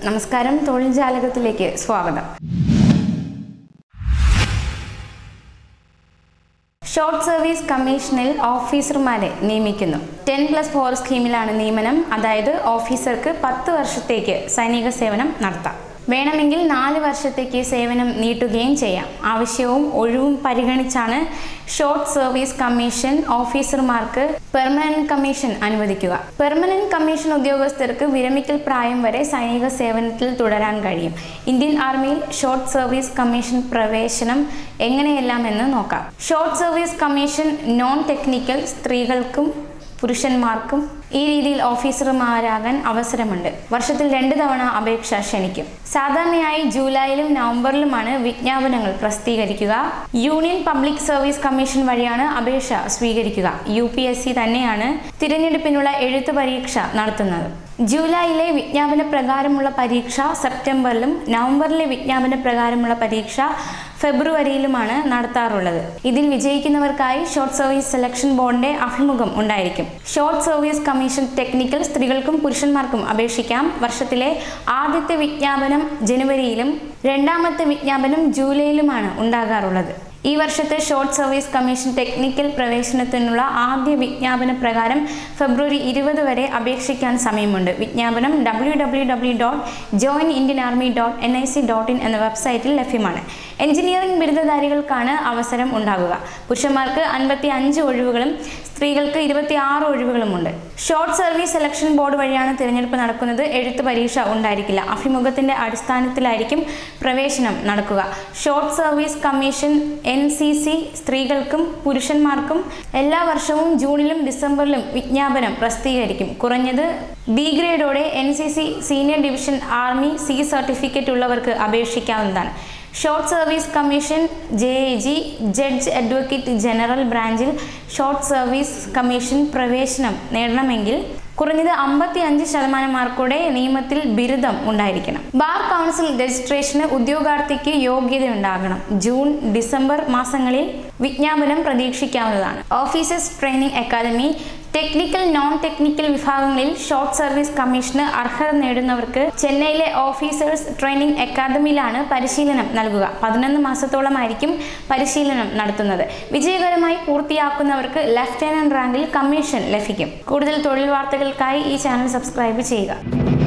നമസ്കാരം തൊഴിൽ ജാലകത്തിലേക്ക് സ്വാഗതം ഷോർട്ട് സർവീസ് കമ്മീഷനിൽ ഓഫീസർമാരെ നിയമിക്കുന്നു ടെൻ പ്ലസ് ഫോർ സ്കീമിലാണ് നിയമനം അതായത് ഓഫീസർക്ക് പത്ത് വർഷത്തേക്ക് സൈനിക സേവനം നടത്താം വേണമെങ്കിൽ നാല് വർഷത്തേക്ക് സേവനം നീട്ടുകയും ചെയ്യാം ആവശ്യവും ഒഴിവും പരിഗണിച്ചാണ് ഷോർട്ട് സർവീസ് കമ്മീഷൻ ഓഫീസർമാർക്ക് പെർമനന്റ് കമ്മീഷൻ അനുവദിക്കുക പെർമനന്റ് കമ്മീഷൻ ഉദ്യോഗസ്ഥർക്ക് വിരമിക്കൽ പ്രായം വരെ സൈനിക സേവനത്തിൽ തുടരാൻ കഴിയും ഇന്ത്യൻ ആർമിയിൽ ഷോർട്ട് സർവീസ് കമ്മീഷൻ പ്രവേശനം എങ്ങനെയെല്ലാം എന്ന് നോക്കാം short service commission non technical സ്ത്രീകൾക്കും പുരുഷന്മാർക്കും ഈ രീതിയിൽ ഓഫീസർമാരാകാൻ അവസരമുണ്ട് വർഷത്തിൽ രണ്ട് തവണ അപേക്ഷ ക്ഷണിക്കും സാധാരണയായി ജൂലൈയിലും നവംബറിലുമാണ് വിജ്ഞാപനങ്ങൾ പ്രസിദ്ധീകരിക്കുക യൂണിയൻ പബ്ലിക് സർവീസ് കമ്മീഷൻ വഴിയാണ് അപേക്ഷ സ്വീകരിക്കുക യു പി എസ് സി തന്നെയാണ് തിരഞ്ഞെടുപ്പിനുള്ള എഴുത്ത് പരീക്ഷ നടത്തുന്നത് ജൂലൈയിലെ വിജ്ഞാപന പ്രകാരമുള്ള പരീക്ഷ സെപ്റ്റംബറിലും നവംബറിലെ വിജ്ഞാപന പ്രകാരമുള്ള പരീക്ഷ ഫെബ്രുവരിയിലുമാണ് നടത്താറുള്ളത് ഇതിൽ വിജയിക്കുന്നവർക്കായി ഷോർട്ട് സർവീസ് സെലക്ഷൻ ബോർഡിന്റെ അഭിമുഖം ഉണ്ടായിരിക്കും ഷോർട്ട് സർവീസ് കമ്മീഷൻ ടെക്നിക്കൽ സ്ത്രീകൾക്കും പുരുഷന്മാർക്കും അപേക്ഷിക്കാം വർഷത്തിലെ ആദ്യത്തെ വിജ്ഞാപനം ജനുവരിയിലും രണ്ടാമത്തെ വിജ്ഞാപനം ജൂലൈയിലുമാണ് ഉണ്ടാകാറുള്ളത് ഈ വർഷത്തെ ഷോർട്ട് സർവീസ് കമ്മീഷൻ ടെക്നിക്കൽ പ്രവേശനത്തിനുള്ള ആദ്യ വിജ്ഞാപന പ്രകാരം ഫെബ്രുവരി ഇരുപത് വരെ അപേക്ഷിക്കാൻ സമയമുണ്ട് വിജ്ഞാപനം W W W dot join Indian army dot N I C dot in എന്ന വെബ്സൈറ്റിൽ ലഭ്യമാണ് എഞ്ചിനീയറിംഗ് ബിരുദധാരികൾക്കാണ് അവസരം ഉണ്ടാകുക പുരുഷന്മാർക്ക് അൻപത്തി അഞ്ച് ഒഴിവുകളും സ്ത്രീകൾക്ക് ഇരുപത്തി ആറ് ഒഴിവുകളുമുണ്ട് ഷോർട്ട് സർവീസ് സെലക്ഷൻ ബോർഡ് വഴിയാണ് തിരഞ്ഞെടുപ്പ് നടക്കുന്നത് എഴുത്ത് പരീക്ഷ ഉണ്ടായിരിക്കില്ല അഭിമുഖത്തിന്റെ അടിസ്ഥാനത്തിലായിരിക്കും പ്രവേശനം നടക്കുക short service commission N C C സ്ത്രീകൾക്കും പുരുഷന്മാർക്കും എല്ലാ വർഷവും ജൂണിലും ഡിസംബറിലും വിജ്ഞാപനം പ്രസിദ്ധീകരിക്കും കുറഞ്ഞത് ബി ഗ്രേഡോടെ N C C senior division army C certificate ഉള്ളവർക്ക് അപേക്ഷിക്കാവുന്നതാണ് short service commission J A G judge advocate general ബ്രാഞ്ചിൽ ഷോർട്ട് സർവീസ് കമ്മീഷൻ പ്രവേശനം നേടണമെങ്കിൽ കുറഞ്ഞത് അമ്പത്തി അഞ്ച് ശതമാനം മാർക്കോടെ നിയമത്തിൽ ബിരുദം ഉണ്ടായിരിക്കണം ബാർ കൗൺസിൽ രജിസ്ട്രേഷന് ഉദ്യോഗാർത്ഥിക്ക് യോഗ്യത ഉണ്ടാകണം ജൂൺ ഡിസംബർ മാസങ്ങളിൽ വിജ്ഞാപനം പ്രതീക്ഷിക്കാവുന്നതാണ് officers training academy technical non technical വിഭാഗങ്ങളിൽ ഷോർട്ട് സർവീസ് കമ്മീഷന് അർഹത നേടുന്നവർക്ക് ചെന്നൈയിലെ ഓഫീസേഴ്സ് ട്രെയിനിങ് അക്കാദമിയിലാണ് പരിശീലനം നൽകുക പതിനൊന്ന് മാസത്തോളമായിരിക്കും പരിശീലനം നടത്തുന്നത് വിജയകരമായി പൂർത്തിയാക്കുന്നവർക്ക് ലഫ്റ്റനന്റ് റാങ്കിൽ കമ്മീഷൻ ലഭിക്കും കൂടുതൽ തൊഴിൽ വാർത്തകൾക്കായി ഈ ചാനൽ സബ്സ്ക്രൈബ് ചെയ്യുക